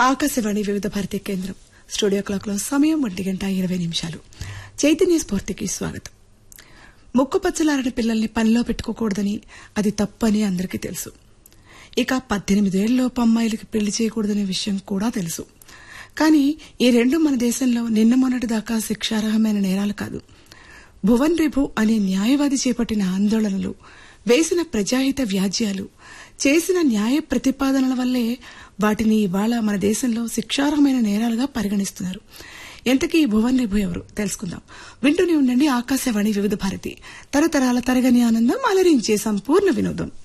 ఆకాశవాణి వివిధ భారతీయ కేంద్రం studio clock లో సమయం ఒంటి గంట ఇరవై నిమిషాలు చైతన్య స్ఫూర్తికి స్వాగతం ముక్కుపచ్చలారని పిల్లల్ని పనిలో పెట్టుకోకూడదని అది తప్పని అందరికీ తెలుసు ఇక పద్దెనిమిదేళ్లలోపు అమ్మాయిలకి పెళ్లి చేయకూడదనే విషయం కూడా తెలుసు కానీ ఈ రెండు మన దేశంలో నిన్న మొన్నటి దాకా శిక్షార్హమైన నేరాలు కాదు భువన్ రిభు అనే న్యాయవాది చేపట్టిన ఆందోళనలు వేసిన ప్రజాహిత వ్యాజ్యాలు చేసిన న్యాయ ప్రతిపాదనల వల్లే వాటిని ఇవాళ మన దేశంలో శిక్షార్హమైన నేరాలుగా పరిగణిస్తున్నారు ఎంతకీ ఈ భువన్ రిభు ఎవరు తెలుసుకుందాం వింటూనే ఉండండి ఆకాశవాణి వివిధ భారతి తరతరాల తరగని ఆనందం అలరించే సంపూర్ణ వినోదం